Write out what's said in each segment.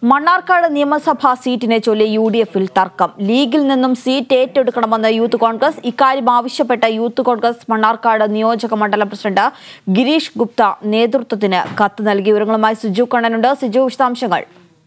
മണ്ണാർക്കാട് നിയമസഭാ സീറ്റിനെ ചൊല്ലി U D എഫിൽ തർക്കം ലീഗിൽ നിന്നും സീറ്റ് ഏറ്റെടുക്കണമെന്ന് യൂത്ത് കോൺഗ്രസ് ഇക്കാര്യം ആവശ്യപ്പെട്ട യൂത്ത് കോൺഗ്രസ് മണ്ണാർക്കാട് നിയോജക മണ്ഡലം പ്രസിഡന്റ് ഗിരീഷ് ഗുപ്ത നേതൃത്വത്തിന് കത്ത് നൽകി വിവരങ്ങളുമായി സിജു കണ്ണനുണ്ട് സിജു വിശദാംശങ്ങൾ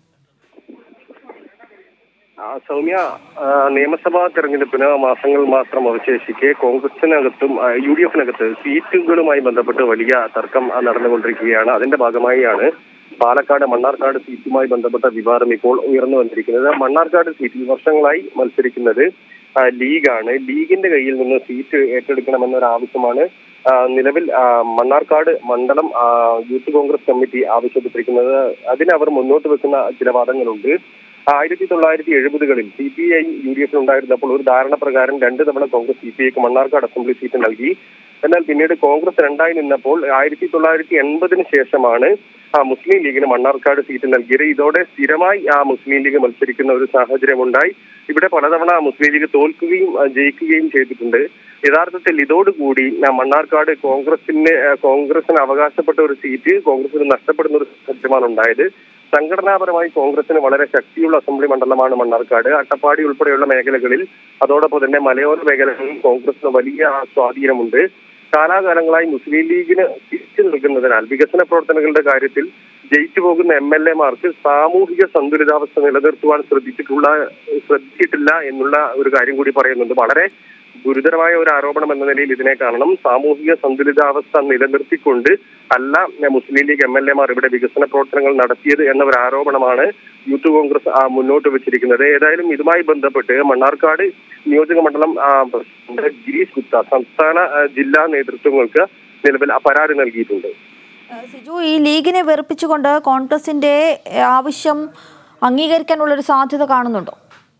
ആ, സൗമ്യ ആ, നിയമസഭാ തെരഞ്ഞെടുപ്പിന് മാസങ്ങൾ മാത്രം അവശേഷിക്കെ കോൺഗ്രസിനകത്തും ആ, യു ഡി എഫിനകത്ത് സീറ്റുകളുമായി ബന്ധപ്പെട്ട് വലിയ തർക്കം ആ, നടന്നുകൊണ്ടിരിക്കുകയാണ് അതിന്റെ ഭാഗമായാണ് പാലക്കാട് മണ്ണാർക്കാട് സീറ്റുമായി ബന്ധപ്പെട്ട വിവാദം ഇപ്പോൾ ഉയർന്നു വന്നിരിക്കുന്നത് മണ്ണാർക്കാട് സീറ്റിൽ വർഷങ്ങളായി മത്സരിക്കുന്നത് ആ, ലീഗാണ് ലീഗിന്റെ കയ്യിൽ നിന്ന് സീറ്റ് ഏറ്റെടുക്കണമെന്നൊരു ആവശ്യമാണ് ആ, നിലവിൽ ആ, മണ്ണാർക്കാട് മണ്ഡലം ആ, യൂത്ത് കോൺഗ്രസ് കമ്മിറ്റി ആവശ്യപ്പെട്ടിരിക്കുന്നത് അതിന് അവർ മുന്നോട്ട് വെക്കുന്ന ചില വാദങ്ങളുണ്ട് ആയിരത്തി തൊള്ളായിരത്തി എഴുപതുകളിൽ C P I U D എഫിൽ ഉണ്ടായിരുന്നപ്പോൾ ഒരു ധാരണ പ്രകാരം രണ്ട് തവണ കോൺഗ്രസ് സി പി ഐക്ക് മണ്ണാർക്കാട് അസംബ്ലി സീറ്റ് നൽകി എന്നാൽ പിന്നീട് കോൺഗ്രസ് രണ്ടായി നിന്നപ്പോൾ ആയിരത്തി തൊള്ളായിരത്തി എൺപതിന് ശേഷമാണ് ആ മുസ്ലിം ലീഗിന് മണ്ണാർക്കാട് സീറ്റ് നൽകിയത് ഇതോടെ സ്ഥിരമായി ആ മുസ്ലിം ലീഗ് മത്സരിക്കുന്ന ഒരു സാഹചര്യം ഉണ്ടായി ഇവിടെ പലതവണ മുസ്ലിം ലീഗ് തോൽക്കുകയും ആ, ജയിക്കുകയും ചെയ്തിട്ടുണ്ട് യഥാർത്ഥത്തിൽ ഇതോടുകൂടി ആ, മണ്ണാർക്കാട് കോൺഗ്രസിന് ആ, കോൺഗ്രസിന് അവകാശപ്പെട്ട ഒരു സീറ്റ് കോൺഗ്രസിന് നഷ്ടപ്പെടുന്ന ഒരു സാഹചര്യമാണ് ഉണ്ടായത് സംഘടനാപരമായി കോൺഗ്രസിന് വളരെ ശക്തിയുള്ള അസംബ്ലി മണ്ഡലമാണ് മണ്ണാർക്കാട് അട്ടപ്പാടി ഉൾപ്പെടെയുള്ള മേഖലകളിൽ അതോടൊപ്പം തന്നെ മലയോര മേഖലകളിൽ കോൺഗ്രസിന് വലിയ സ്വാധീനമുണ്ട് കാലാകാലങ്ങളായി മുസ്ലിം ലീഗിന് തിരിച്ചു നൽകുന്നതിനാൽ വികസന പ്രവർത്തനങ്ങളുടെ കാര്യത്തിൽ ജയിച്ചു പോകുന്ന എം എൽ എമാർക്ക് സാമൂഹിക സന്തുലിതാവസ്ഥ നിലനിർത്തുവാൻ ശ്രദ്ധിച്ചിട്ടുള്ള ശ്രദ്ധിച്ചിട്ടില്ല എന്നുള്ള ഒരു കാര്യം കൂടി പറയുന്നുണ്ട് വളരെ ഗുരുതരമായ ഒരു ആരോപണം എന്ന നിലയിൽ ഇതിനെ കാണണം സാമൂഹിക സന്തുലിതാവസ്ഥ നിലനിർത്തിക്കൊണ്ട് അല്ല മുസ്ലിം ലീഗ് എം എൽ എമാർ ഇവിടെ വികസന പ്രവർത്തനങ്ങൾ നടത്തിയത് എന്ന ഒരു ആരോപണമാണ് യൂത്ത് കോൺഗ്രസ് ആ, മുന്നോട്ട് വെച്ചിരിക്കുന്നത് ഏതായാലും ഇതുമായി ബന്ധപ്പെട്ട് മണ്ണാർക്കാട് നിയോജക മണ്ഡലം ആ, പ്രസിഡന്റ് ഗിരീഷ് ഗുപ്ത സംസ്ഥാന ആ, ജില്ലാ നേതൃത്വങ്ങൾക്ക് നിലവിൽ ആ പരാതി നൽകിയിട്ടുണ്ട് സിജു ഈ ലീഗിനെ വെറുപ്പിച്ചുകൊണ്ട് കോൺഗ്രസിന്റെ ഏഹ്, ആവശ്യം അംഗീകരിക്കാനുള്ളൊരു സാധ്യത കാണുന്നുണ്ടോ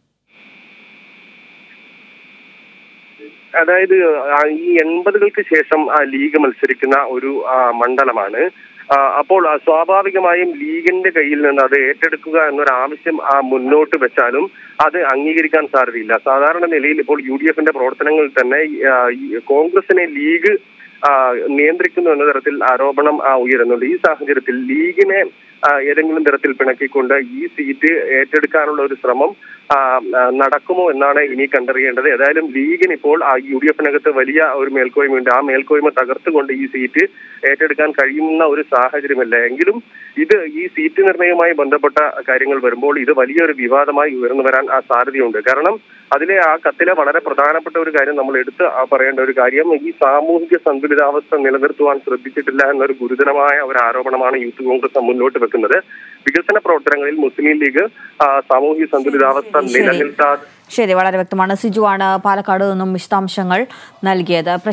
അതായത് ആ, ഈ എൺപതുകൾക്ക് ശേഷം ആ, ലീഗ് മത്സരിക്കുന്ന ഒരു ആ, മണ്ഡലമാണ് ആ, അപ്പോൾ ആ, സ്വാഭാവികമായും ലീഗിന്റെ കയ്യിൽ നിന്ന് അത് ഏറ്റെടുക്കുക എന്നൊരു ആവശ്യം ആ, മുന്നോട്ട് വെച്ചാലും അത് അംഗീകരിക്കാൻ സാധ്യതയില്ല സാധാരണ നിലയിൽ ഇപ്പോൾ യു ഡി എഫിന്റെ പ്രവർത്തനങ്ങളിൽ തന്നെ ആ, ഈ കോൺഗ്രസിനെ ലീഗ് ആ, നിയന്ത്രിക്കുന്നു എന്ന തരത്തിൽ ആരോപണം ആ, ഉയരുന്നുണ്ട് ഈ സാഹചര്യത്തിൽ ലീഗിനെ ആ, ഏതെങ്കിലും തരത്തിൽ പിണക്കിക്കൊണ്ട് ഈ സീറ്റ് ഏറ്റെടുക്കാനുള്ള ഒരു ശ്രമം ആ, ആ, നടക്കുമോ എന്നാണ് ഇനി കണ്ടറിയേണ്ടത് ഏതായാലും ലീഗിന് ഇപ്പോൾ ആ യു ഡി എഫിനകത്ത് വലിയ ഒരു മേൽക്കോയ്മയുണ്ട് ആ മേൽക്കോയ്മ തകർത്തുകൊണ്ട് ഈ സീറ്റ് ഏറ്റെടുക്കാൻ കഴിയുന്ന ഒരു സാഹചര്യമല്ല എങ്കിലും ഇത് ഈ സീറ്റ് നിർണയവുമായി ബന്ധപ്പെട്ട കാര്യങ്ങൾ വരുമ്പോൾ ഇത് വലിയൊരു വിവാദമായി ഉയർന്നു വരാൻ ആ സാധ്യതയുണ്ട് കാരണം അതിലെ ആ കത്തിലെ വളരെ പ്രധാനപ്പെട്ട ഒരു കാര്യം നമ്മൾ എടുത്ത് ആ പറയേണ്ട ഒരു കാര്യം ഈ സാമൂഹിക സന്തുലിതാവസ്ഥ നിലനിർത്തുവാൻ ശ്രദ്ധിച്ചിട്ടില്ല എന്നൊരു ഗുരുതരമായ ഒരു ആരോപണമാണ് യൂത്ത് കോൺഗ്രസ് മുന്നോട്ട് വെക്കുന്നത് വികസന പ്രവർത്തനങ്ങളിൽ മുസ്ലിം ലീഗ് ആ, സാമൂഹിക സന്തുലിതാവസ്ഥ നിലനിർത്താതെ ശരി വളരെ വ്യക്തമാണ് സിജു ആണ് പാലക്കാട് നിന്നും വിശദാംശങ്ങൾ നൽകിയത്